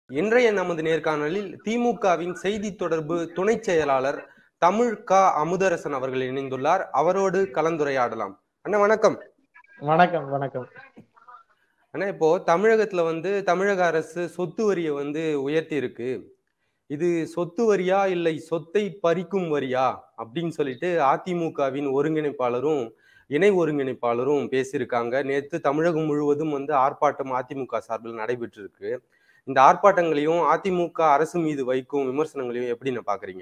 இன்றைய நமது நேர்காணலில் திமுகவின் செய்தி தொடர்பு துணை செயலாளர் தமிழ் க அமுதரசன் அவர்கள் இணைந்துள்ளார் அவரோடு கலந்துரையாடலாம் அண்ணா வணக்கம் வணக்கம் வணக்கம் அண்ணா இப்போ தமிழகத்துல வந்து தமிழக அரசு சொத்து வரியை வந்து உயர்த்தி இருக்கு இது சொத்து வரியா இல்லை சொத்தை பறிக்கும் வரியா அப்படின்னு சொல்லிட்டு அதிமுகவின் ஒருங்கிணைப்பாளரும் இணை ஒருங்கிணைப்பாளரும் பேசியிருக்காங்க நேற்று தமிழகம் முழுவதும் வந்து ஆர்ப்பாட்டம் அதிமுக சார்பில் நடைபெற்று இருக்கு இந்த ஆர்ப்பாட்டங்களையும் அதிமுக அரசு மீது வைக்கும் விமர்சனங்களையும் எப்படி நான் பாக்குறீங்க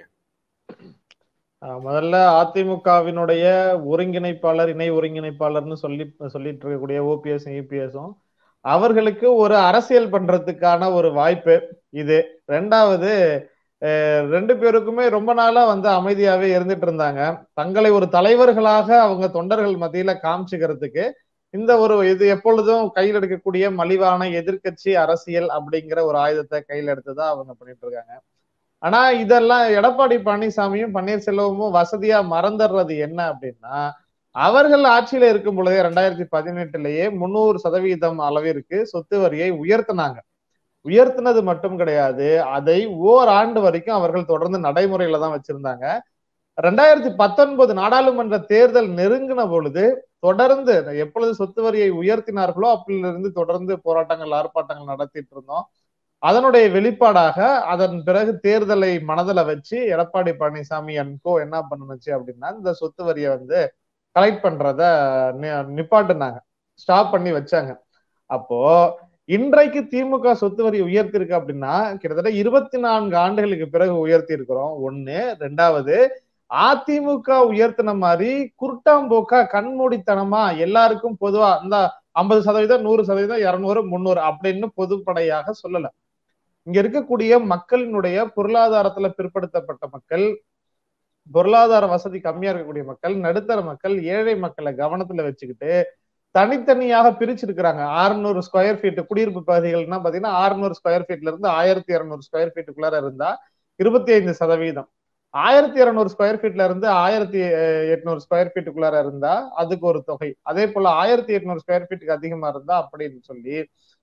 அஹ் முதல்ல அதிமுகவினுடைய ஒருங்கிணைப்பாளர் இணை ஒருங்கிணைப்பாளர்னு சொல்லி சொல்லிட்டு இருக்கக்கூடிய ஓபிஎஸ் யூபிஎஸும் அவர்களுக்கு ஒரு அரசியல் பண்றதுக்கான ஒரு வாய்ப்பு இது ரெண்டாவது அஹ் ரெண்டு பேருக்குமே ரொம்ப நாளா வந்து அமைதியாவே இருந்துட்டு இருந்தாங்க தங்களை ஒரு தலைவர்களாக அவங்க தொண்டர்கள் மத்தியில காமிச்சுக்கிறதுக்கு இந்த ஒரு இது எப்பொழுதும் கையில் எடுக்கக்கூடிய மலிவான எதிர்க்கட்சி அரசியல் அப்படிங்கிற ஒரு ஆயுதத்தை கையில் எடுத்துதான் அவங்க பண்ணிட்டு இருக்காங்க ஆனா இதெல்லாம் எடப்பாடி பழனிசாமியும் பன்னீர்செல்வமும் வசதியா மறந்துடுறது என்ன அப்படின்னா அவர்கள் ஆட்சியில இருக்கும் பொழுதே ரெண்டாயிரத்தி பதினெட்டுலயே முன்னூறு சதவீதம் அளவிற்கு சொத்து வரியை உயர்த்தினாங்க உயர்த்தினது மட்டும் கிடையாது அதை ஓராண்டு வரைக்கும் அவர்கள் தொடர்ந்து நடைமுறையில தான் வச்சிருந்தாங்க ரெண்டாயிரத்தி பத்தொன்பது நாடாளுமன்ற தேர்தல் நெருங்கின பொழுது தொடர்ந்து எப்பொழுது சொத்து வரியை உயர்த்தினார்களோ அப்பிலிருந்து தொடர்ந்து போராட்டங்கள் ஆர்ப்பாட்டங்கள் நடத்திட்டு இருந்தோம் அதனுடைய வெளிப்பாடாக அதன் பிறகு தேர்தலை மனதில் வச்சு எடப்பாடி பழனிசாமி அன்கோ என்ன பண்ணுச்சு அப்படின்னா இந்த சொத்து வரியை வந்து கலெக்ட் பண்றத நிப்பாட்டுனாங்க ஸ்டாப் பண்ணி வச்சாங்க அப்போ இன்றைக்கு திமுக சொத்து வரி உயர்த்திருக்கு அப்படின்னா கிட்டத்தட்ட இருபத்தி நான்கு ஆண்டுகளுக்கு பிறகு உயர்த்தி இருக்கிறோம் ஒண்ணு ரெண்டாவது அதிமுக உயர்த்தின மாதிரி குருட்டாம்போக்கா கண்மூடித்தனமா எல்லாருக்கும் பொதுவா இந்த ஐம்பது சதவீதம் நூறு சதவீதம் இருநூறு முந்நூறு அப்படின்னு பொதுப்படையாக சொல்லல இங்க இருக்கக்கூடிய மக்களினுடைய பொருளாதாரத்துல பிற்படுத்தப்பட்ட மக்கள் பொருளாதார வசதி கம்மியா இருக்கக்கூடிய மக்கள் நடுத்தர மக்கள் ஏழை மக்களை கவனத்துல வச்சுக்கிட்டு தனித்தனியாக பிரிச்சிருக்கிறாங்க ஆறுநூறு ஸ்கொயர் ஃபீட் குடியிருப்பு பகுதிகள்னா பாத்தீங்கன்னா ஆறுநூறு ஸ்கொயர் ஃபீட்ல இருந்து ஆயிரத்தி இருநூறு ஸ்கொயர் ஃபீட்டுக்குள்ளார இருந்தா இருபத்தி ஐந்து சதவீதம் ஆயிரத்தி இருநூறு ஸ்கொயர் ஃபீட்ல இருந்து ஆயிரத்தி எட்நூறு ஸ்கொயர் ஃபீட்டுக்குள்ளார இருந்தா அதுக்கு ஒரு தொகை அதே போல ஆயிரத்தி எட்நூறு ஸ்கொயர் ஃபீட்டுக்கு அதிகமா இருந்தா அப்படின்னு சொல்லி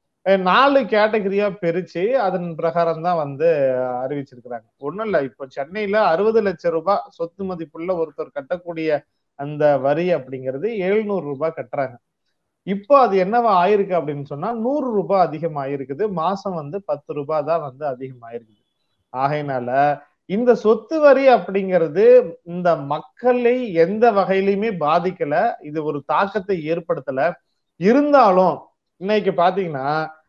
நாலு கேட்டகரியா பிரிச்சு அதன் பிரகாரம் தான் வந்து அறிவிச்சிருக்கிறாங்க ஒண்ணும் இல்ல இப்ப சென்னையில அறுபது லட்சம் ரூபாய் சொத்து மதிப்புள்ள ஒருத்தர் கட்டக்கூடிய அந்த வரி அப்படிங்கிறது எழுநூறு ரூபாய் கட்டுறாங்க இப்போ அது என்னவா ஆயிருக்கு அப்படின்னு சொன்னா நூறு ரூபாய் அதிகம் ஆயிருக்குது மாசம் வந்து பத்து ரூபாய் தான் வந்து அதிகமாயிருக்குது ஆகையினால இந்த சொத்து வரி அப்படிங்கிறது இந்த மக்களை எந்த வகையிலுமே பாதிக்கல இது ஒரு தாக்கத்தை ஏற்படுத்தல இருந்தாலும் இன்னைக்கு பாத்தீங்கன்னா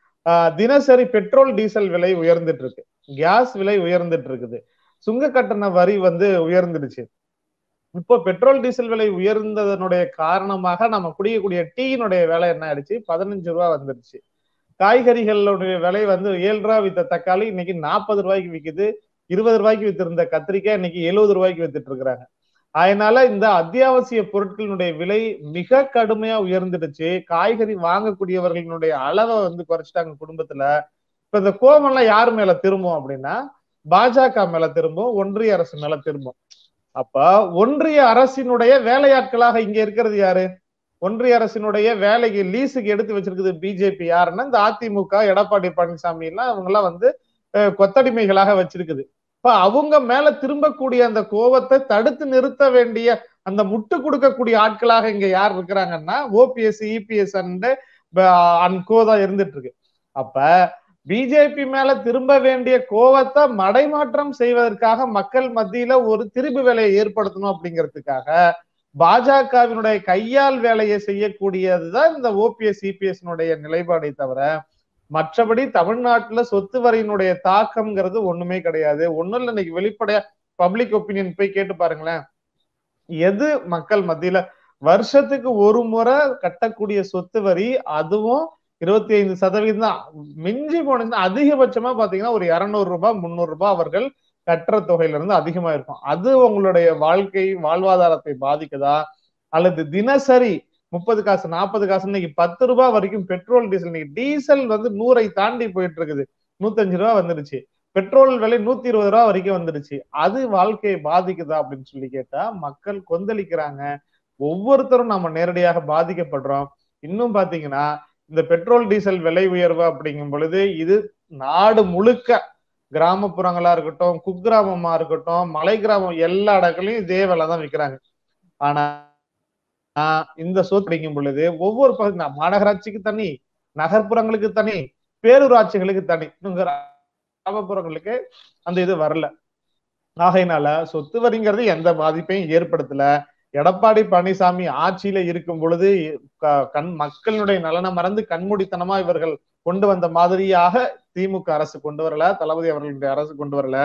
தினசரி பெட்ரோல் டீசல் விலை உயர்ந்துட்டு இருக்கு கேஸ் விலை உயர்ந்துட்டு இருக்குது சுங்க கட்டண வரி வந்து உயர்ந்துடுச்சு இப்போ பெட்ரோல் டீசல் விலை உயர்ந்ததனுடைய காரணமாக நம்ம குடிக்கக்கூடிய டீயினுடைய விலை என்ன ஆயிடுச்சு பதினஞ்சு ரூபா வந்துருச்சு காய்கறிகளுடைய விலை வந்து ஏழு ரூபா வித்த தக்காளி இன்னைக்கு நாற்பது ரூபாய்க்கு விற்குது இருபது ரூபாய்க்கு வித்திருந்த கத்திரிக்காய் இன்னைக்கு எழுபது ரூபாய்க்கு வித்துட்டு இருக்கிறாங்க அதனால இந்த அத்தியாவசிய பொருட்களினுடைய விலை மிக கடுமையா உயர்ந்துடுச்சு காய்கறி வாங்கக்கூடியவர்களினுடைய அளவை வந்து குறைச்சிட்டாங்க குடும்பத்துல இப்ப இந்த கோபம்லாம் யார் மேல திரும்பும் அப்படின்னா பாஜக மேல திரும்பும் ஒன்றிய அரசு மேல திரும்பும் அப்ப ஒன்றிய அரசினுடைய வேலையாட்களாக இங்க இருக்கிறது யாரு ஒன்றிய அரசினுடைய வேலைக்கு லீஸுக்கு எடுத்து வச்சிருக்குது பிஜேபி யாருன்னா இந்த அதிமுக எடப்பாடி பழனிசாமி எல்லாம் அவங்க எல்லாம் வந்து கொத்தடிமைகளாக வச்சிருக்குது இப்ப அவங்க மேல திரும்பக்கூடிய அந்த கோபத்தை தடுத்து நிறுத்த வேண்டிய அந்த முட்டு கொடுக்கக்கூடிய ஆட்களாக இங்க யார் இருக்கிறாங்கன்னா ஓபிஎஸ் இபிஎஸ் அண்ட் அன்கோ தான் இருந்துட்டு இருக்கு அப்ப பிஜேபி மேல திரும்ப வேண்டிய கோவத்தை மடைமாற்றம் செய்வதற்காக மக்கள் மத்தியில ஒரு திருப்பு வேலையை ஏற்படுத்தணும் அப்படிங்கிறதுக்காக பாஜகவினுடைய கையால் வேலையை செய்யக்கூடியதுதான் இந்த ஓபிஎஸ் சிபிஎஸ் நிலைப்பாடை தவிர மற்றபடி தமிழ்நாட்டுல சொத்து வரியினுடைய தாக்கம்ங்கிறது ஒண்ணுமே கிடையாது ஒண்ணும் இல்லை இன்னைக்கு வெளிப்படையா பப்ளிக் ஒப்பீனியன் போய் கேட்டு பாருங்களேன் எது மக்கள் மத்தியில வருஷத்துக்கு ஒரு முறை கட்டக்கூடிய சொத்து வரி அதுவும் இருபத்தி ஐந்து சதவீதம் தான் மிஞ்சி போனது அதிகபட்சமா பாத்தீங்கன்னா ஒரு இருநூறு ரூபாய் முந்நூறு ரூபாய் அவர்கள் கட்டுற தொகையில இருந்து அதிகமா இருக்கும் அது உங்களுடைய வாழ்க்கை வாழ்வாதாரத்தை பாதிக்குதா அல்லது தினசரி முப்பது காசு நாற்பது காசு இன்னைக்கு பத்து ரூபாய் வரைக்கும் பெட்ரோல் டீசல் இன்னைக்கு டீசல் வந்து நூறை தாண்டி போயிட்டு இருக்குது நூத்தஞ்சு ரூபா வந்துருச்சு பெட்ரோல் விலை நூத்தி இருபது ரூபா வரைக்கும் வந்துருச்சு அது வாழ்க்கையை பாதிக்குதா அப்படின்னு சொல்லி கேட்டா மக்கள் கொந்தளிக்கிறாங்க ஒவ்வொருத்தரும் நம்ம நேரடியாக பாதிக்கப்படுறோம் இன்னும் பாத்தீங்கன்னா இந்த பெட்ரோல் டீசல் விலை உயர்வு அப்படிங்கும் பொழுது இது நாடு முழுக்க கிராமப்புறங்களா இருக்கட்டும் குக்கிராமமா இருக்கட்டும் மலை கிராமம் எல்லா இடங்களையும் இதே விலை தான் விற்கிறாங்க ஆனா ஆஹ் இந்த சொத்து அப்படிங்கும் பொழுது ஒவ்வொரு பகுதி நா- மாநகராட்சிக்கு தனி நகர்ப்புறங்களுக்கு தனி பேரூராட்சிகளுக்கு தனி இன்னும் கிராமப்புறங்களுக்கு அந்த இது வரல ஆகையினால சொத்து வரிங்கிறது எந்த பாதிப்பையும் ஏற்படுத்தல எடப்பாடி பழனிசாமி ஆட்சியில இருக்கும் பொழுது க- கண் மக்களுடைய நலனை மறந்து கண்மூடித்தனமா இவர்கள் கொண்டு வந்த மாதிரியாக திமுக அரசு கொண்டு வரல தளபதி அவர்களுடைய அரசு கொண்டு வரல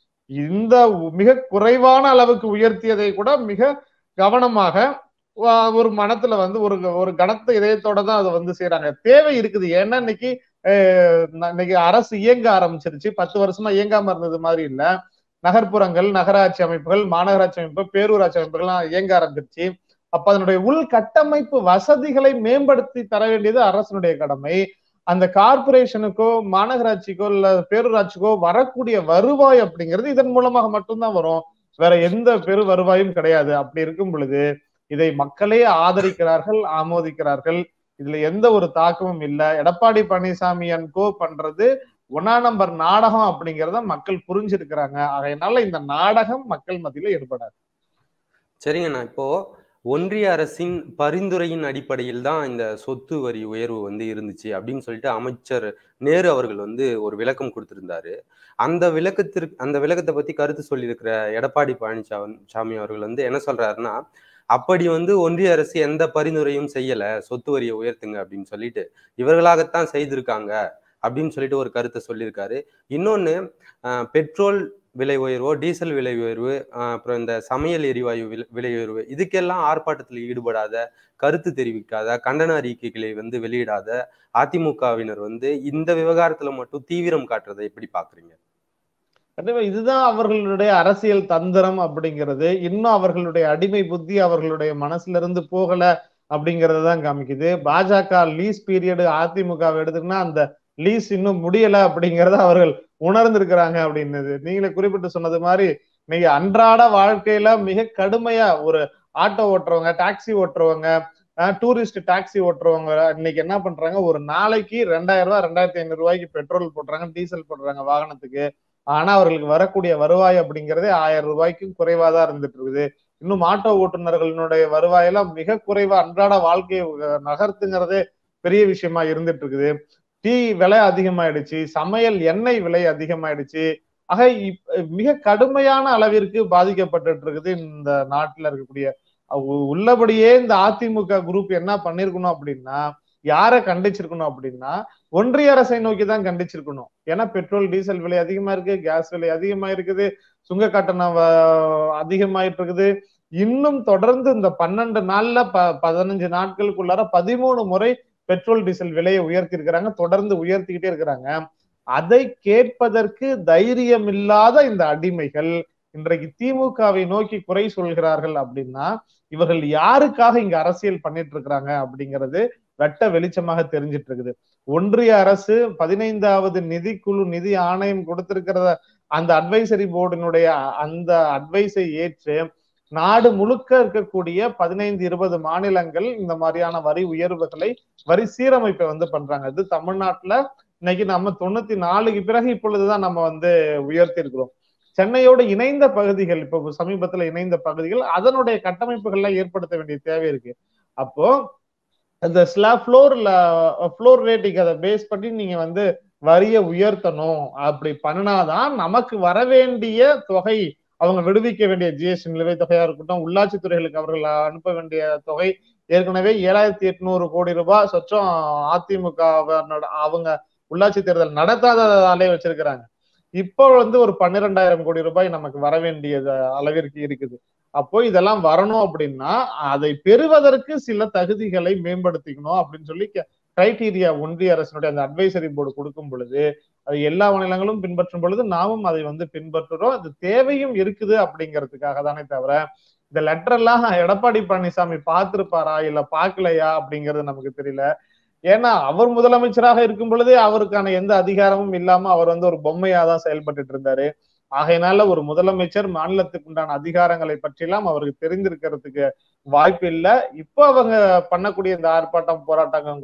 இந்த மிக குறைவான அளவுக்கு உயர்த்தியதை கூட மிக கவனமாக வா- ஒரு மனத்துல வந்து ஒரு ஒரு கனத்த இதயத்தோட தான் அதை வந்து செய்யறாங்க தேவை இருக்குது ஏன்னா இன்னைக்கு அஹ், ந- இன்னைக்கு அரசு இயங்க ஆரம்பிச்சிருச்சு பத்து வருஷமா இயங்காம இருந்தது மாதிரி இல்ல நகர்ப்புறங்கள் நகராட்சி அமைப்புகள் மாநகராட்சி அமைப்பு பேரூராட்சி அமைப்புகள்லாம் இயங்க ஆரம்பிச்சிருச்சு அப்ப அதனுடைய உள்கட்டமைப்பு வசதிகளை மேம்படுத்தி தர வேண்டியது அரசனுடைய கடமை அந்த கார்பரேஷனுக்கோ மாநகராட்சிக்கோ இல்ல பேரூராட்சிக்கோ வரக்கூடிய வருவாய் அப்படிங்கிறது இதன் மூலமாக மட்டும்தான் வரும் வேற எந்த பெரு வருவாயும் கிடையாது அப்படி இருக்கும் பொழுது இதை மக்களே ஆதரிக்கிறார்கள் ஆமோதிக்கிறார்கள் இதுல எந்த ஒரு தாக்கமும் இல்ல எடப்பாடி பழனிசாமி அண்ட் கோ பண்றது ஒன்னா நம்பர் நாடகம் அப்படிங்கிறத மக்கள் புரிஞ்சிருக்கிறாங்க அதனால இந்த நாடகம் மக்கள் மத்தியில ஏற்படாது சரிங்கண்ணா இப்போ ஒன்றிய அரசின் பரிந்துரையின் அடிப்படையில் தான் இந்த சொத்து வரி உயர்வு வந்து இருந்துச்சு அப்படின்னு சொல்லிட்டு அமைச்சர் நேரு அவர்கள் வந்து ஒரு விளக்கம் கொடுத்திருந்தாரு அந்த விளக்கத்திற்கு அந்த விளக்கத்தை பத்தி கருத்து சொல்லியிருக்கிற எடப்பாடி பழனிசாமி சாமி அவர்கள் வந்து என்ன சொல்றாருன்னா அப்படி வந்து ஒன்றிய அரசு எந்த பரிந்துரையும் செய்யல சொத்து வரியை உயர்த்துங்க அப்படின்னு சொல்லிட்டு இவர்களாகத்தான் செய்திருக்காங்க அப்படின்னு சொல்லிட்டு ஒரு கருத்தை சொல்லியிருக்காரு இன்னொன்னு அஹ், பெட்ரோல் விலை உயர்வோ டீசல் விலை உயர்வு ஆஹ் அப்புறம் இந்த சமையல் எரிவாயு விலை- விலை உயர்வு இதுக்கெல்லாம் ஆர்ப்பாட்டத்தில் ஈடுபடாத கருத்து தெரிவிக்காத கண்டன அறிக்கைகளை வந்து வெளியிடாத அதிமுகவினர் வந்து இந்த விவகாரத்துல மட்டும் தீவிரம் காட்டுறதை எப்படி பாக்குறீங்க கண்டிப்பா இதுதான் அவர்களுடைய அரசியல் தந்திரம் அப்படிங்கிறது இன்னும் அவர்களுடைய அடிமை புத்தி அவர்களுடைய மனசுல இருந்து போகல அப்படிங்கறத தான் காமிக்குது பாஜக லீஸ் பீரியடு அதிமுக எடுத்துக்கினா அந்த லீஸ் இன்னும் முடியல அப்படிங்கறத அவர்கள் உணர்ந்திருக்கிறாங்க அப்படின்னது நீங்களே குறிப்பிட்டு சொன்னது மாதிரி இன்னைக்கு அன்றாட வாழ்க்கையில மிக கடுமையா ஒரு ஆட்டோ ஓட்டுறவங்க டாக்ஸி ஓட்டுறவங்க டூரிஸ்ட் டாக்ஸி ஓட்டுறவங்க இன்னைக்கு என்ன பண்றாங்க ஒரு நாளைக்கு ரெண்டாயிரம் ரூபாய் ரெண்டாயிரத்தி ஐநூறு ரூபாய்க்கு பெட்ரோல் போடுறாங்க டீசல் போடுறாங்க வாகனத்துக்கு ஆனா அவர்களுக்கு வரக்கூடிய வருவாய் அப்படிங்கறதே ஆயிரம் ரூபாய்க்கும் குறைவா தான் இருந்துட்டு இருக்குது இன்னும் ஆட்டோ ஓட்டுநர்களினுடைய வருவாயெல்லாம் மிக குறைவா அன்றாட வாழ்க்கையை நகர்த்துங்கிறதே பெரிய விஷயமா இருந்துட்டு இருக்குது டீ விலை அதிகமாயிடுச்சு சமையல் எண்ணெய் விலை அதிகமாயிடுச்சு ஆக இப்- மிக கடுமையான அளவிற்கு பாதிக்கப்பட்டு இருக்குது இந்த நாட்டுல இருக்கக்கூடிய உ- உள்ளபடியே இந்த அதிமுக குரூப் என்ன பண்ணிருக்கணும் அப்படின்னா யாரை கண்டிச்சிருக்கணும் அப்படின்னா ஒன்றிய அரசை நோக்கி தான் கண்டிச்சிருக்கணும் ஏன்னா பெட்ரோல் டீசல் விலை அதிகமா இருக்கு கேஸ் விலை அதிகமா இருக்குது சுங்க கட்டணம் வ- அதிகமாயிட்டு இருக்குது இன்னும் தொடர்ந்து இந்த பன்னெண்டு நாள்ல ப பதினஞ்சு நாட்களுக்குள்ளார பதிமூணு முறை பெட்ரோல் டீசல் விலையை உயர்த்தி இருக்கிறாங்க தொடர்ந்து உயர்த்திக்கிட்டே இருக்கிறாங்க அதை கேட்பதற்கு தைரியம் இல்லாத இந்த அடிமைகள் இன்றைக்கு திமுகவை நோக்கி குறை சொல்கிறார்கள் அப்படின்னா இவர்கள் யாருக்காக இங்க அரசியல் பண்ணிட்டு இருக்கிறாங்க அப்படிங்கிறது வெட்ட வெளிச்சமாக தெரிஞ்சிட்டு இருக்குது ஒன்றிய அரசு பதினைந்தாவது நிதிக்குழு நிதி ஆணையம் கொடுத்திருக்கிறத அந்த அட்வைசரி போர்டினுடைய அந்த அட்வைஸை ஏற்று நாடு முழுக்க இருக்கக்கூடிய பதினைந்து இருபது மாநிலங்கள் இந்த மாதிரியான வரி உயர்வுகளை வரி சீரமைப்பை வந்து பண்றாங்க இது தமிழ்நாட்டுல இன்னைக்கு நம்ம தொண்ணூத்தி நாலுக்கு பிறகு இப்பொழுதுதான் நம்ம வந்து உயர்த்தி இருக்கிறோம் சென்னையோடு இணைந்த பகுதிகள் இப்போ சமீபத்துல இணைந்த பகுதிகள் அதனுடைய கட்டமைப்புகள்லாம் ஏற்படுத்த வேண்டிய தேவை இருக்கு அப்போ இந்த ஸ்லாப் ஃப்ளோர்ல ஃப்ளோர் ரேட்டிங் அதை பேஸ் பண்ணி நீங்க வந்து வரியை உயர்த்தணும் அப்படி பண்ணினாதான் நமக்கு வர வேண்டிய தொகை அவங்க விடுவிக்க வேண்டிய ஜிஎஸ்டி நிலுவைத் தொகையா இருக்கட்டும் உள்ளாட்சி துறைகளுக்கு அவர்கள் அனுப்ப வேண்டிய தொகை ஏற்கனவே ஏழாயிரத்தி எட்நூறு கோடி ரூபாய் சொச்சம் அதிமுக அவங்க உள்ளாட்சி தேர்தல் நடத்தாததாலே வச்சிருக்கிறாங்க இப்போ வந்து ஒரு பன்னிரெண்டாயிரம் கோடி ரூபாய் நமக்கு வர வேண்டியது அளவிற்கு இருக்குது அப்போ இதெல்லாம் வரணும் அப்படின்னா அதை பெறுவதற்கு சில தகுதிகளை மேம்படுத்திக்கணும் அப்படின்னு சொல்லி கிரைட்டீரியா ஒன்றிய அரசினுடைய அந்த அட்வைசரி போர்டு கொடுக்கும் பொழுது அது எல்லா மாநிலங்களும் பின்பற்றும் பொழுது நாமும் அதை வந்து பின்பற்றுறோம் அது தேவையும் இருக்குது அப்படிங்கிறதுக்காக தானே தவிர இந்த லெட்டர் எல்லாம் எடப்பாடி பழனிசாமி பார்த்திருப்பாரா இல்ல பாக்கலையா அப்படிங்கிறது நமக்கு தெரியல ஏன்னா அவர் முதலமைச்சராக இருக்கும் பொழுதே அவருக்கான எந்த அதிகாரமும் இல்லாம அவர் வந்து ஒரு பொம்மையா தான் செயல்பட்டு இருந்தாரு ஆகையினால ஒரு முதலமைச்சர் மாநிலத்துக்கு உண்டான அதிகாரங்களை பற்றியெல்லாம் அவருக்கு தெரிந்திருக்கிறதுக்கு வாய்ப்பு இல்லை இப்போ அவங்க பண்ணக்கூடிய இந்த ஆர்ப்பாட்டம் போராட்டங்கள் கூட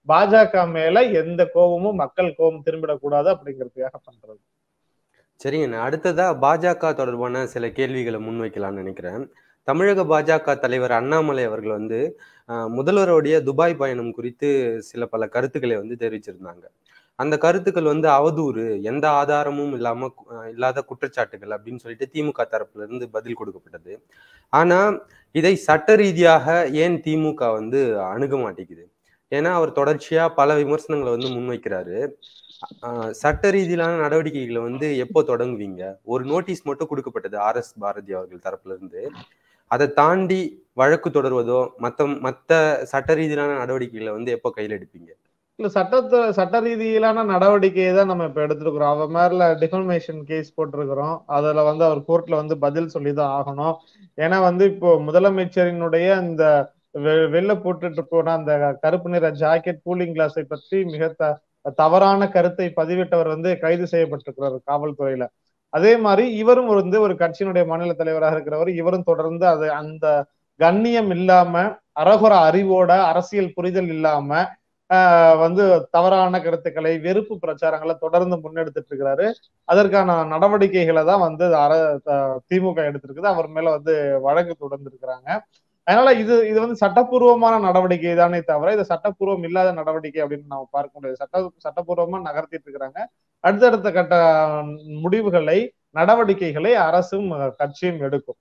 பாஜக மேல எந்த கோபமும் மக்கள் கோபம் திரும்பிடக்கூடாது அப்படிங்கிறதுக்காக பண்றது சரிங்கண்ணா அடுத்ததா பாஜக தொடர்பான சில கேள்விகளை முன்வைக்கலாம்னு நினைக்கிறேன் தமிழக பாஜக தலைவர் அண்ணாமலை அவர்கள் வந்து அஹ், முதல்வருடைய துபாய் பயணம் குறித்து சில பல கருத்துக்களை வந்து தெரிவிச்சிருந்தாங்க அந்த கருத்துக்கள் வந்து அவதூறு எந்த ஆதாரமும் இல்லாம அஹ், இல்லாத குற்றச்சாட்டுகள் அப்படின்னு சொல்லிட்டு திமுக தரப்புல இருந்து பதில் கொடுக்கப்பட்டது ஆனா இதை சட்ட ரீதியாக ஏன் திமுக வந்து அணுக மாட்டேங்குது ஏன்னா அவர் தொடர்ச்சியா பல விமர்சனங்களை வந்து முன்வைக்கிறாரு ஆஹ் சட்ட ரீதியிலான நடவடிக்கைகளை வந்து எப்போ தொடங்குவீங்க ஒரு நோட்டீஸ் மட்டும் கொடுக்கப்பட்டது ஆர் எஸ் பாரதி அவர்கள் தரப்புல இருந்து அதை தாண்டி வழக்கு தொடர்வதோ மத்த மத்த சட்ட ரீதியிலான நடவடிக்கைகளை வந்து எப்போ கையில் எடுப்பீங்க இல்ல சட்டத்தை சட்ட ரீதியிலான நடவடிக்கையை தான் நம்ம இப்ப எடுத்திருக்கிறோம் அவர் மேல டிஃபர்மேஷன் கேஸ் போட்டிருக்கிறோம் அதுல வந்து அவர் கோர்ட்ல வந்து பதில் சொல்லி தான் ஆகணும் ஏன்னா வந்து இப்போ முதலமைச்சரினுடைய அந்த வெ- வெளில போட்டுட்டு போன அந்த கருப்பு நிற ஜாக்கெட் கூலிங் கிளாஸை பற்றி மிக த- தவறான கருத்தை பதிவிட்டவர் வந்து கைது செய்யப்பட்டிருக்கிறார் காவல்துறையில அதே மாதிரி இவரும் வந்து ஒரு கட்சியினுடைய மாநில தலைவராக இருக்கிறவர் இவரும் தொடர்ந்து அது அந்த கண்ணியம் இல்லாம அரகுர அறிவோட அரசியல் புரிதல் இல்லாம ஆஹ் வந்து தவறான கருத்துக்களை வெறுப்பு பிரச்சாரங்களை தொடர்ந்து முன்னெடுத்துட்டு இருக்கிறாரு அதற்கான நடவடிக்கைகளை தான் வந்து அர த- திமுக எடுத்திருக்குது அவர் மேல வந்து வழக்கு தொடர்ந்து இருக்கிறாங்க அதனால இது இது வந்து சட்டப்பூர்வமான நடவடிக்கை தானே தவிர இது சட்டப்பூர்வம் இல்லாத நடவடிக்கை அப்படின்னு நம்ம பார்க்க முடியாது சட்ட சட்டப்பூர்வமா நகர்த்திட்டு இருக்கிறாங்க அடுத்தடுத்த கட்ட முடிவுகளை நடவடிக்கைகளை அரசும் அஹ், கட்சியும் எடுக்கும்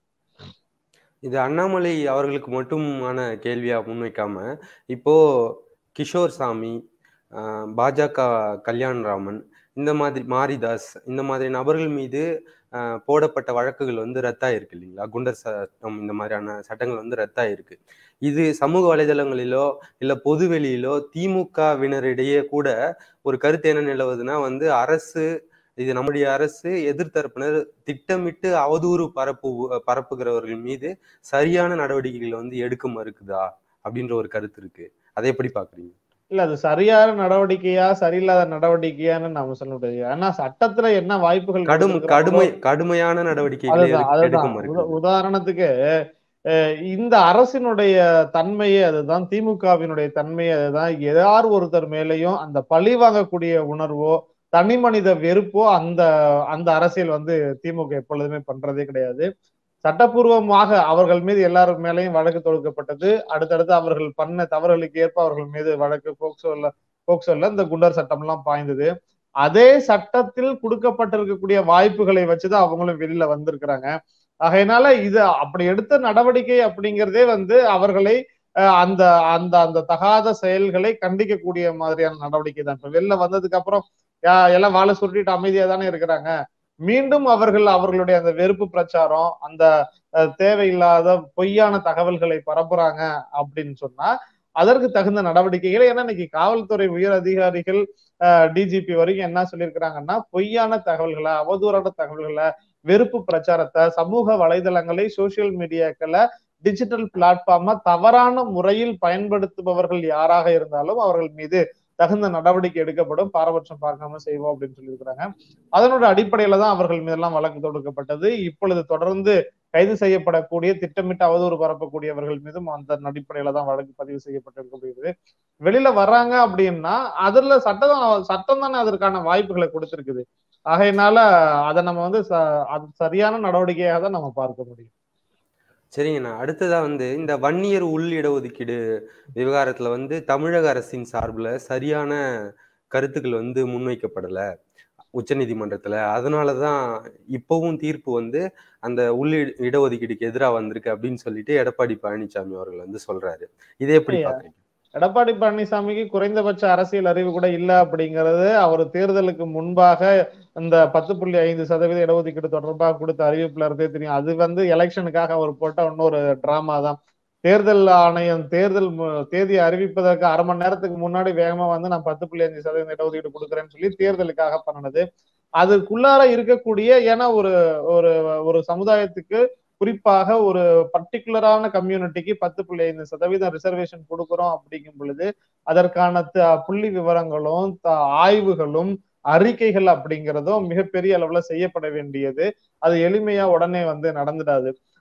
இது அண்ணாமலை அவர்களுக்கு மட்டுமான கேள்வியா முன்வைக்காம இப்போ கிஷோர் சாமி ஆஹ் பாஜக கல்யாண்ராமன் இந்த மாதிரி மாரிதாஸ் இந்த மாதிரி நபர்கள் மீது ஆஹ் போடப்பட்ட வழக்குகள் வந்து ரத்தாயிருக்கு இல்லைங்களா குண்டர் சட்டம் இந்த மாதிரியான சட்டங்கள் வந்து ரத்தாயிருக்கு இது சமூக வலைதளங்களிலோ இல்ல பொதுவெளியிலோ திமுகவினரிடையே கூட ஒரு கருத்து என்ன நிலவுதுன்னா வந்து அரசு இது நம்முடைய அரசு எதிர்த்தரப்பினர் திட்டமிட்டு அவதூறு பரப்பு பரப்புகிறவர்கள் மீது சரியான நடவடிக்கைகள் வந்து எடுக்க மறுக்குதா அப்படின்ற ஒரு கருத்து இருக்கு அதை எப்படி பாக்குறீங்க இல்ல அது சரியான நடவடிக்கையா சரியில்லாத நடவடிக்கையான்னு நாம சொல்ல முடியாது ஏன்னா சட்டத்துல என்ன வாய்ப்புகள் கடும் கொடுத்திருக்கிறாங்களோ- கடுமை கடுமையான நடவடிக்கைகளை அதுதான் எடுக்க- எடுக்க அதுதான் உத- மறுக்குது உதாரணத்துக்கு அஹ் இந்த அரசினுடைய தன்மையே அதுதான் திமுகவினுடைய தன்மையே அதுதான் யார் ஒருத்தர் மேலேயும் அந்த பழி வாங்கக்கூடிய உணர்வோ தனி மனித வெறுப்போ அந்த அந்த அரசியல் வந்து திமுக எப்பொழுதுமே பண்றதே கிடையாது சட்டப்பூர்வமாக அவர்கள் மீது எல்லாரும் மேலேயும் வழக்கு தொடுக்கப்பட்டது அடுத்தடுத்து அவர்கள் பண்ண தவறுகளுக்கு ஏற்ப அவர்கள் மீது வழக்கு போக்சோல போக்சோல இந்த குண்டர் சட்டம் எல்லாம் பாய்ந்தது அதே சட்டத்தில் கொடுக்கப்பட்டிருக்கக்கூடிய வாய்ப்புகளை வச்சுதான் அவங்களும் வெளியில வந்திருக்கிறாங்க ஆகையினால இது அப்படி எடுத்த நடவடிக்கை அப்படிங்கிறதே வந்து அவர்களை அஹ், அந்த அந்த அந்த தகாத செயல்களை கண்டிக்கக்கூடிய மாதிரியான நடவடிக்கை தான் இப்ப வெளில வந்ததுக்கு அப்புறம் யா- எல்லாம் வாழை சுருட்டிட்டு அமைதியா தானே இருக்கிறாங்க மீண்டும் அவர்கள் அவர்களுடைய அந்த வெறுப்பு பிரச்சாரம் அந்த அஹ், தேவையில்லாத பொய்யான தகவல்களை பரப்புறாங்க அப்படின்னு சொன்னா அதற்கு தகுந்த நடவடிக்கைகளை ஏன்னா இன்னைக்கு காவல்துறை உயர் அதிகாரிகள் டிஜிபி வரைக்கும் என்ன சொல்லியிருக்கிறாங்கன்னா பொய்யான தகவல்களை அவதூறான தகவல்களை வெறுப்பு பிரச்சாரத்தை சமூக வலைதளங்களை சோசியல் மீடியாக்களை டிஜிட்டல் பிளாட்ஃபார்மா தவறான முறையில் பயன்படுத்துபவர்கள் யாராக இருந்தாலும் அவர்கள் மீது தகுந்த நடவடிக்கை எடுக்கப்படும் பாரபட்சம் பார்க்காம செய்வோம் அப்படின்னு சொல்லியிருக்கிறாங்க அதனோட அடிப்படையில தான் அவர்கள் மீதெல்லாம் வழக்கு தொடுக்கப்பட்டது இப்பொழுது தொடர்ந்து கைது செய்யப்படக்கூடிய திட்டமிட்டு அவதூறு பரப்பக்கூடியவர்கள் மீதும் அந்த அடிப்படையில தான் வழக்கு பதிவு செய்யப்பட்டிருக்கப்படுகிறது வெளியில வர்றாங்க அப்படின்னா அதுல சட்டம் சட்டம் தானே அதற்கான வாய்ப்புகளை கொடுத்திருக்குது ஆகையினால அதை நம்ம வந்து ச- அது சரியான நடவடிக்கையாக தான் நம்ம பார்க்க முடியும் சரிங்கண்ணா அடுத்ததா வந்து இந்த வன்னியர் உள் இடஒதுக்கீடு விவகாரத்துல வந்து தமிழக அரசின் சார்புல சரியான கருத்துக்கள் வந்து முன்வைக்கப்படல உச்சநீதிமன்றத்துல அதனாலதான் இப்பவும் தீர்ப்பு வந்து அந்த உள் இட- இடஒதுக்கீடுக்கு எதிராக வந்திருக்கு அப்படின்னு சொல்லிட்டு எடப்பாடி பழனிசாமி அவர்கள் வந்து சொல்றாரு இதை எப்படி ஐயா. பாக்குறீங்க எடப்பாடி பழனிசாமிக்கு குறைந்தபட்ச அரசியல் அறிவு கூட இல்ல அப்படிங்கிறது அவர் தேர்தலுக்கு முன்பாக இந்த பத்து புள்ளி ஐந்து சதவீத இடஒதுக்கீடு தொடர்பாக கொடுத்த அறிவிப்புல இருந்தே தெரியும் அது வந்து எலெக்ஷனுக்காக அவர் போட்ட இன்னொரு டிராமா தான் தேர்தல் ஆணையம் தேர்தல் மு- தேதியை அறிவிப்பதற்கு அரை மணி நேரத்துக்கு முன்னாடி வேகமா வந்து நான் பத்து புள்ளி அஞ்சு சதவீதம் இடஒதுக்கீடு கொடுக்குறேன்னு சொல்லி தேர்தலுக்காக பண்ணனது அதுக்குள்ளார இருக்கக்கூடிய ஏன்னா ஒரு ஒரு ஒரு சமுதாயத்துக்கு குறிப்பாக ஒரு பர்டிகுலரான கம்யூனிட்டிக்கு பத்து புள்ளி ஐந்து சதவீதம் ரிசர்வேஷன் கொடுக்குறோம் அப்படிங்கும் பொழுது அதற்கான த- புள்ளி விவரங்களும் த- ஆய்வுகளும் அறிக்கைகள் அப்படிங்கிறதும் மிகப்பெரிய அளவுல செய்யப்பட வேண்டியது அது எளிமையா உடனே வந்து நடந்துடாது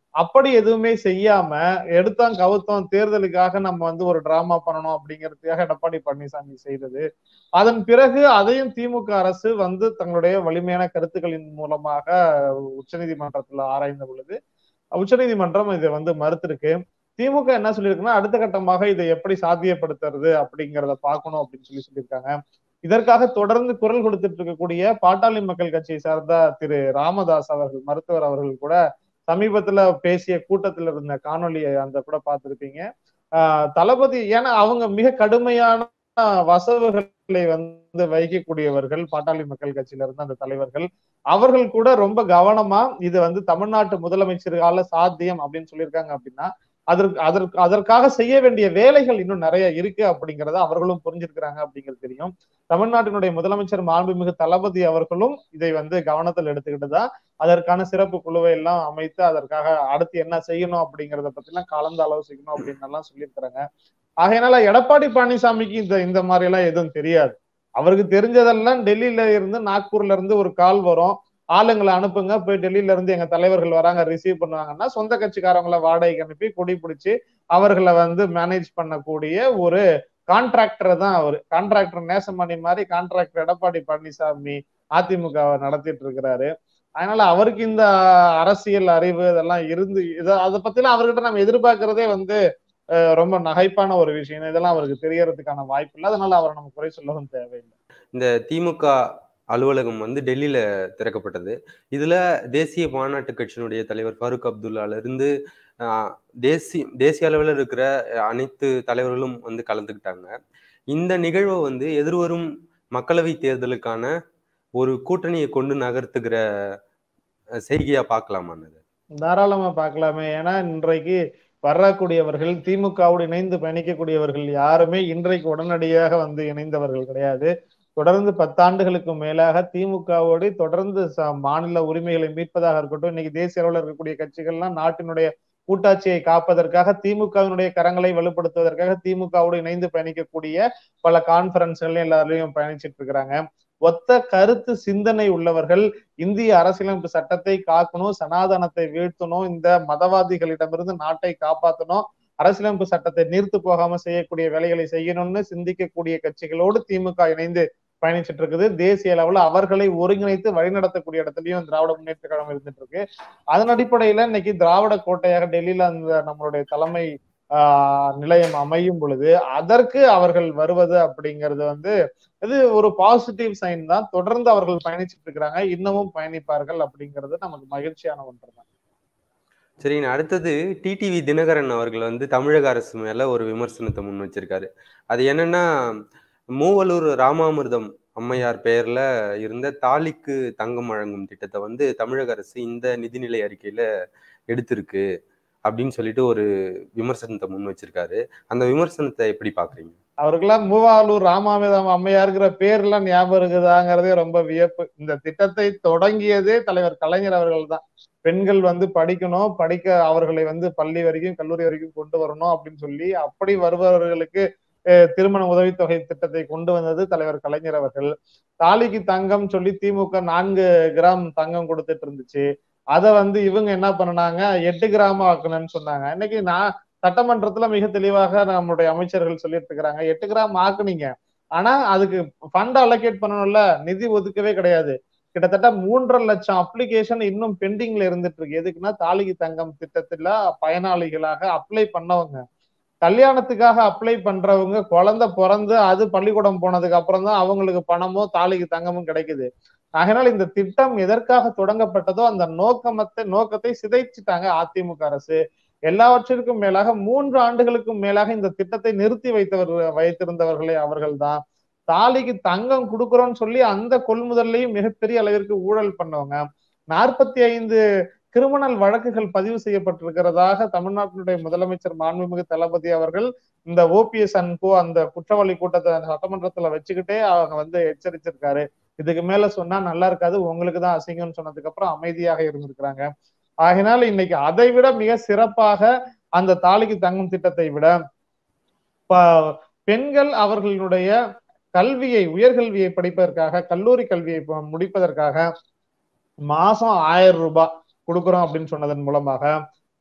அப்படி எதுவுமே செய்யாம எடுத்தோம் கவுத்தோம் தேர்தலுக்காக நம்ம வந்து ஒரு டிராமா பண்ணணும் அப்படிங்கிறதுக்காக எடப்பாடி பழனிசாமி செய்தது அதன் பிறகு அதையும் திமுக அரசு வந்து தங்களுடைய வலிமையான கருத்துக்களின் மூலமாக உச்சநீதிமன்றத்துல ஆராய்ந்த பொழுது உச்சநீதிமன்றம் இதை வந்து மறுத்திருக்கு திமுக என்ன சொல்லியிருக்குன்னா அடுத்த கட்டமாக இதை எப்படி சாத்தியப்படுத்துறது அப்படிங்கிறத பார்க்கணும் அப்படின்னு சொல்லி சொல்லியிருக்காங்க இதற்காக தொடர்ந்து குரல் கொடுத்துட்டு இருக்கக்கூடிய பாட்டாளி மக்கள் கட்சியை சார்ந்த திரு ராமதாஸ் அவர்கள் மருத்துவர் அவர்கள் கூட சமீபத்துல பேசிய கூட்டத்துல இருந்த காணொலியை அந்த கூட பார்த்திருப்பீங்க ஆஹ் தளபதி ஏன்னா அவங்க மிக கடுமையான வசவுகளை வந்து வைக்கக்கூடியவர்கள் பாட்டாளி மக்கள் கட்சியில இருந்த அந்த தலைவர்கள் அவர்கள் கூட ரொம்ப கவனமா இது வந்து தமிழ்நாட்டு முதலமைச்சர்களால சாத்தியம் அப்படின்னு சொல்லியிருக்காங்க அப்படின்னா அதற்கு அதற்கு அதற்காக செய்ய வேண்டிய வேலைகள் இன்னும் நிறைய இருக்கு அப்படிங்கறத அவர்களும் புரிஞ்சிருக்கிறாங்க அப்படிங்கிறது தெரியும் தமிழ்நாட்டினுடைய முதலமைச்சர் மாண்புமிகு தளபதி அவர்களும் இதை வந்து கவனத்தில் எடுத்துக்கிட்டு தான் அதற்கான சிறப்பு குழுவை எல்லாம் அமைத்து அதற்காக அடுத்து என்ன செய்யணும் அப்படிங்கறத பத்தி எல்லாம் கலந்து ஆலோசிக்கணும் அப்படின்னு எல்லாம் சொல்லியிருக்கிறாங்க ஆகையினால எடப்பாடி பழனிசாமிக்கு இந்த இந்த மாதிரி எல்லாம் எதுவும் தெரியாது அவருக்கு தெரிஞ்சதெல்லாம் டெல்லியில இருந்து நாக்பூர்ல இருந்து ஒரு கால் வரும் ஆளுங்களை அனுப்புங்க போய் டெல்லியில இருந்து எங்க தலைவர்கள் வராங்க ரிசீவ் பண்ணுவாங்கன்னா சொந்த கட்சிக்காரங்களை வாடகைக்கு அனுப்பி கொடி பிடிச்சி அவர்களை வந்து மேனேஜ் பண்ணக்கூடிய ஒரு கான்ட்ராக்டர் தான் அவர் கான்ட்ராக்டர் நேசமணி மாதிரி கான்ட்ராக்டர் எடப்பாடி பழனிசாமி அதிமுக நடத்திட்டு இருக்கிறாரு அதனால அவருக்கு இந்த அரசியல் அறிவு இதெல்லாம் இருந்து இதை அதை பத்திலாம் அவர்கிட்ட நம்ம எதிர்பார்க்கிறதே வந்து ரொம்ப நகைப்பான ஒரு விஷயம் இதெல்லாம் அவருக்கு தெரியறதுக்கான வாய்ப்பு இல்லை அதனால அவரை நம்ம குறை சொல்லவும் தேவையில்லை இந்த திமுக அலுவலகம் வந்து டெல்லியில திறக்கப்பட்டது இதுல தேசிய மாநாட்டு கட்சியினுடைய தலைவர் ஃபாரூக் அப்துல்லால இருந்து தேசிய தேசிய அளவில் இருக்கிற அனைத்து தலைவர்களும் வந்து கலந்துக்கிட்டாங்க இந்த நிகழ்வை வந்து எதிர்வரும் மக்களவை தேர்தலுக்கான ஒரு கூட்டணியை கொண்டு நகர்த்துகிற செய்கையா பார்க்கலாமான்னு தாராளமா பார்க்கலாமே ஏன்னா இன்றைக்கு வரக்கூடியவர்கள் திமுகவோடு இணைந்து பயணிக்கக்கூடியவர்கள் யாருமே இன்றைக்கு உடனடியாக வந்து இணைந்தவர்கள் கிடையாது தொடர்ந்து பத்தாண்டுகளுக்கு மேலாக திமுகவோடு தொடர்ந்து மாநில உரிமைகளை மீட்பதாக இருக்கட்டும் இன்னைக்கு தேசிய அளவில் இருக்கக்கூடிய கட்சிகள்லாம் நாட்டினுடைய கூட்டாட்சியை காப்பதற்காக திமுகவினுடைய கரங்களை வலுப்படுத்துவதற்காக திமுகவோடு இணைந்து பயணிக்கக்கூடிய பல கான்பரன்ஸ்கள்லையும் எல்லாரையும் பயணிச்சிட்டு இருக்கிறாங்க ஒத்த கருத்து சிந்தனை உள்ளவர்கள் இந்திய அரசியலமைப்பு சட்டத்தை காக்கணும் சனாதனத்தை வீழ்த்தணும் இந்த மதவாதிகளிடமிருந்து நாட்டை காப்பாற்றணும் அரசியலமைப்பு சட்டத்தை நீர்த்து போகாம செய்யக்கூடிய வேலைகளை செய்யணும்னு சிந்திக்கக்கூடிய கட்சிகளோடு திமுக இணைந்து பயணிச்சுட்டு இருக்குது தேசிய அளவுல அவர்களை ஒருங்கிணைத்து வழிநடத்தக்கூடிய இடத்துலயும் திராவிட முன்னேற்ற கழகம் இருந்துட்டு இருக்கு அதன் அடிப்படையில இன்னைக்கு திராவிட கோட்டையாக டெல்லியில அந்த நம்மளுடைய தலைமை ஆஹ் நிலையம் அமையும் பொழுது அதற்கு அவர்கள் வருவது அப்படிங்கிறது வந்து இது ஒரு பாசிட்டிவ் சைன் தான் தொடர்ந்து அவர்கள் பயணிச்சுட்டு இருக்கிறாங்க இன்னமும் பயணிப்பார்கள் அப்படிங்கிறது நமக்கு மகிழ்ச்சியான ஒன்று தான் சரிங்க அடுத்தது டிடிவி தினகரன் அவர்கள் வந்து தமிழக அரசு மேல ஒரு விமர்சனத்தை முன் வச்சிருக்காரு அது என்னன்னா மூவலூர் ராமாமிர்தம் அம்மையார் பெயர்ல இருந்த தாலிக்கு தங்கம் வழங்கும் திட்டத்தை வந்து தமிழக அரசு இந்த நிதிநிலை அறிக்கையில எடுத்திருக்கு அப்படின்னு சொல்லிட்டு ஒரு விமர்சனத்தை முன் வச்சிருக்காரு அந்த விமர்சனத்தை எப்படி பாக்குறீங்க அவருக்கெல்லாம் மூவாலூர் ராமாமிர்தம் அம்மையாருங்கிற பேர்லாம் ஞாபகம் இருக்குதாங்கிறதே ரொம்ப வியப்பு இந்த திட்டத்தை தொடங்கியதே தலைவர் கலைஞர் அவர்கள் தான் பெண்கள் வந்து படிக்கணும் படிக்க அவர்களை வந்து பள்ளி வரைக்கும் கல்லூரி வரைக்கும் கொண்டு வரணும் அப்படின்னு சொல்லி அப்படி வருபவர்களுக்கு திருமண உதவித்தொகை திட்டத்தை கொண்டு வந்தது தலைவர் கலைஞர் அவர்கள் தாலிக்கு தங்கம் சொல்லி திமுக நான்கு கிராம் தங்கம் கொடுத்துட்டு இருந்துச்சு அதை வந்து இவங்க என்ன பண்ணனாங்க எட்டு கிராம் ஆக்கணும்னு சொன்னாங்க இன்னைக்கு நான் சட்டமன்றத்துல மிக தெளிவாக நம்மளுடைய அமைச்சர்கள் சொல்லிட்டு இருக்கிறாங்க எட்டு கிராம் ஆக்குனீங்க ஆனா அதுக்கு ஃபண்ட் அலோகேட் பண்ணணும்ல நிதி ஒதுக்கவே கிடையாது கிட்டத்தட்ட மூன்றரை லட்சம் அப்ளிகேஷன் இன்னும் பெண்டிங்ல இருந்துட்டு இருக்கு எதுக்குன்னா தாலிக்கு தங்கம் திட்டத்துல பயனாளிகளாக அப்ளை பண்ணவங்க கல்யாணத்துக்காக அப்ளை பண்றவங்க குழந்தை பிறந்து அது பள்ளிக்கூடம் போனதுக்கு அப்புறம் தான் அவங்களுக்கு பணமோ தாலிக்கு தங்கமும் கிடைக்குது அதனால் இந்த திட்டம் எதற்காக தொடங்கப்பட்டதோ அந்த நோக்கமத்தை நோக்கத்தை சிதைச்சிட்டாங்க அதிமுக அரசு எல்லாவற்றிற்கும் மேலாக மூன்று ஆண்டுகளுக்கும் மேலாக இந்த திட்டத்தை நிறுத்தி வைத்தவர் வைத்திருந்தவர்களே அவர்கள் தான் தாலிக்கு தங்கம் கொடுக்குறோம்னு சொல்லி அந்த கொள்முதல்லையும் மிகப்பெரிய அளவிற்கு ஊழல் பண்ணவங்க நாற்பத்தி ஐந்து கிரிமினல் வழக்குகள் பதிவு செய்யப்பட்டிருக்கிறதாக தமிழ்நாட்டினுடைய முதலமைச்சர் மாண்புமிகு தளபதி அவர்கள் இந்த ஓபிஎஸ் அன்போ அந்த குற்றவாளி கூட்டத்தை சட்டமன்றத்துல வச்சுக்கிட்டே அவங்க வந்து எச்சரிச்சிருக்காரு இதுக்கு மேல சொன்னா நல்லா இருக்காது உங்களுக்கு தான் அசிங்கம்னு சொன்னதுக்கு அப்புறம் அமைதியாக இருந்திருக்கிறாங்க ஆகினால இன்னைக்கு அதை விட மிக சிறப்பாக அந்த தாலிக்கு தங்கும் திட்டத்தை விட பெண்கள் அவர்களுடைய கல்வியை உயர்கல்வியை படிப்பதற்காக கல்லூரி கல்வியை முடிப்பதற்காக மாசம் ஆயிரம் ரூபாய் கொடுக்குறோம் அப்படின்னு சொன்னதன் மூலமாக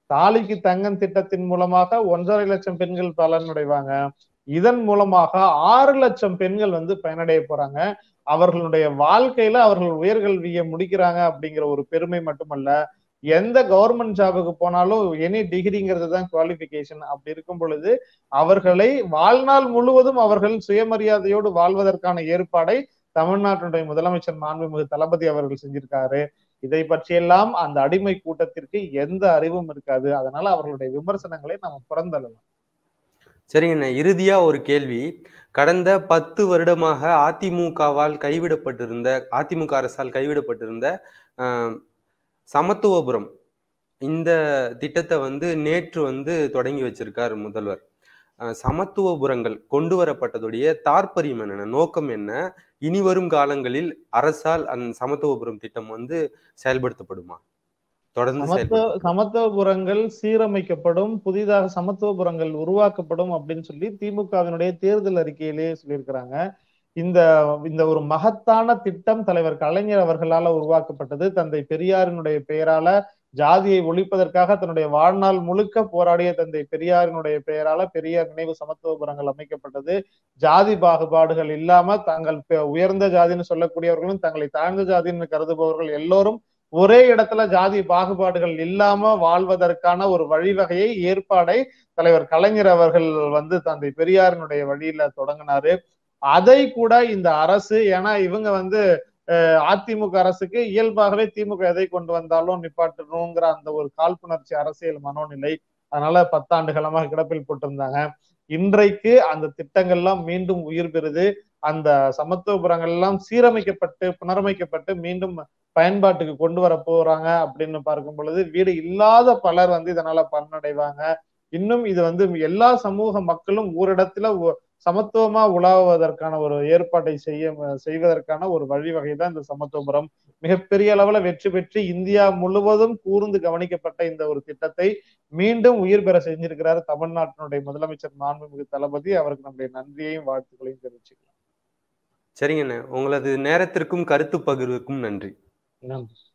தாலிக்கு தங்கம் திட்டத்தின் மூலமாக ஒன்றரை லட்சம் பெண்கள் பலனடைவாங்க இதன் மூலமாக ஆறு லட்சம் பெண்கள் வந்து பயனடைய போறாங்க அவர்களுடைய வாழ்க்கையில அவர்கள் உயர்கல்வியை முடிக்கிறாங்க அப்படிங்கிற ஒரு பெருமை மட்டுமல்ல எந்த கவர்மெண்ட் ஜாபுக்கு போனாலும் எனி டிகிரிங்கிறது தான் குவாலிபிகேஷன் அப்படி இருக்கும் பொழுது அவர்களை வாழ்நாள் முழுவதும் அவர்கள் சுயமரியாதையோடு வாழ்வதற்கான ஏற்பாடை தமிழ்நாட்டினுடைய முதலமைச்சர் மாண்புமிகு தளபதி அவர்கள் செஞ்சிருக்காரு இதை பற்றியெல்லாம் அந்த அடிமை கூட்டத்திற்கு எந்த அறிவும் இருக்காது அதனால அவர்களுடைய விமர்சனங்களை நம்ம புறந்தள்ளலாம் சரிங்கண்ணா இறுதியா ஒரு கேள்வி கடந்த பத்து வருடமாக அதிமுகவால் கைவிடப்பட்டிருந்த அதிமுக அரசால் கைவிடப்பட்டிருந்த ஆஹ், சமத்துவபுரம் இந்த திட்டத்தை வந்து நேற்று வந்து தொடங்கி வச்சிருக்கார் முதல்வர் ஆஹ், சமத்துவபுரங்கள் கொண்டு வரப்பட்டதுடைய தாற்பயம் என்ன நோக்கம் என்ன இனி வரும் காலங்களில் அரசால் அந்த சமத்துவபுரம் திட்டம் வந்து செயல்படுத்தப்படுமா தொடர்ந்து சமத்துவ செயல்படுத்தப்படுமா? சமத்துவபுரங்கள் சீரமைக்கப்படும் புதிதாக சமத்துவபுரங்கள் உருவாக்கப்படும் அப்படின்னு சொல்லி திமுகவினுடைய தேர்தல் அறிக்கையிலேயே சொல்லியிருக்கிறாங்க இந்த இந்த ஒரு மகத்தான திட்டம் தலைவர் கலைஞர் அவர்களால உருவாக்கப்பட்டது தந்தை பெரியாரினுடைய பெயரால ஜாதியை ஒழிப்பதற்காக தன்னுடைய வாழ்நாள் முழுக்க போராடிய தந்தை பெரியாரினுடைய பெயரால பெரியார் நினைவு சமத்துவபுரங்கள் அமைக்கப்பட்டது ஜாதி பாகுபாடுகள் இல்லாம தாங்கள் பெ- உயர்ந்த ஜாதின்னு சொல்லக்கூடியவர்களும் தங்களை தாழ்ந்த ஜாதின்னு கருதுபவர்கள் எல்லோரும் ஒரே இடத்துல ஜாதி பாகுபாடுகள் இல்லாம வாழ்வதற்கான ஒரு வழிவகையை ஏற்பாடை தலைவர் கலைஞர் அவர்கள் வந்து தந்தை பெரியாரினுடைய வழியில தொடங்கினாரு அதை கூட இந்த அரசு ஏன்னா இவங்க வந்து அஹ், அதிமுக அரசுக்கு இயல்பாகவே திமுக எதை கொண்டு வந்தாலும் நிப்பாட்டணுங்கிற அந்த ஒரு காழ்ப்புணர்ச்சி அரசியல் மனோநிலை அதனால பத்தாண்டு காலமாக கிடப்பில் போட்டிருந்தாங்க இன்றைக்கு அந்த திட்டங்கள்லாம் மீண்டும் உயிர் பெறுது அந்த சமத்துவபுரங்கள் எல்லாம் சீரமைக்கப்பட்டு புனரமைக்கப்பட்டு மீண்டும் பயன்பாட்டுக்கு கொண்டு வர போறாங்க அப்படின்னு பார்க்கும் பொழுது வீடு இல்லாத பலர் வந்து இதனால பலனடைவாங்க இன்னும் இது வந்து எல்லா சமூக மக்களும் ஓரிடத்துல ஒ- சமத்துவமா உலாவுவதற்கான ஒரு ஏற்பாட்டை செய்ய செய்வதற்கான ஒரு வழிவகை தான் இந்த சமத்துவபுரம் மிகப்பெரிய அளவுல வெற்றி பெற்று இந்தியா முழுவதும் கூர்ந்து கவனிக்கப்பட்ட இந்த ஒரு திட்டத்தை மீண்டும் உயிர் பெற செஞ்சிருக்கிறார் தமிழ்நாட்டினுடைய முதலமைச்சர் மாண்புமிகு தளபதி அவருக்கு நம்முடைய நன்றியையும் வாழ்த்துக்களையும் தெரிவிச்சுக்கலாம் சரிங்கண்ணே உங்களது நேரத்திற்கும் கருத்து பகிர்வுக்கும் நன்றி நன்றி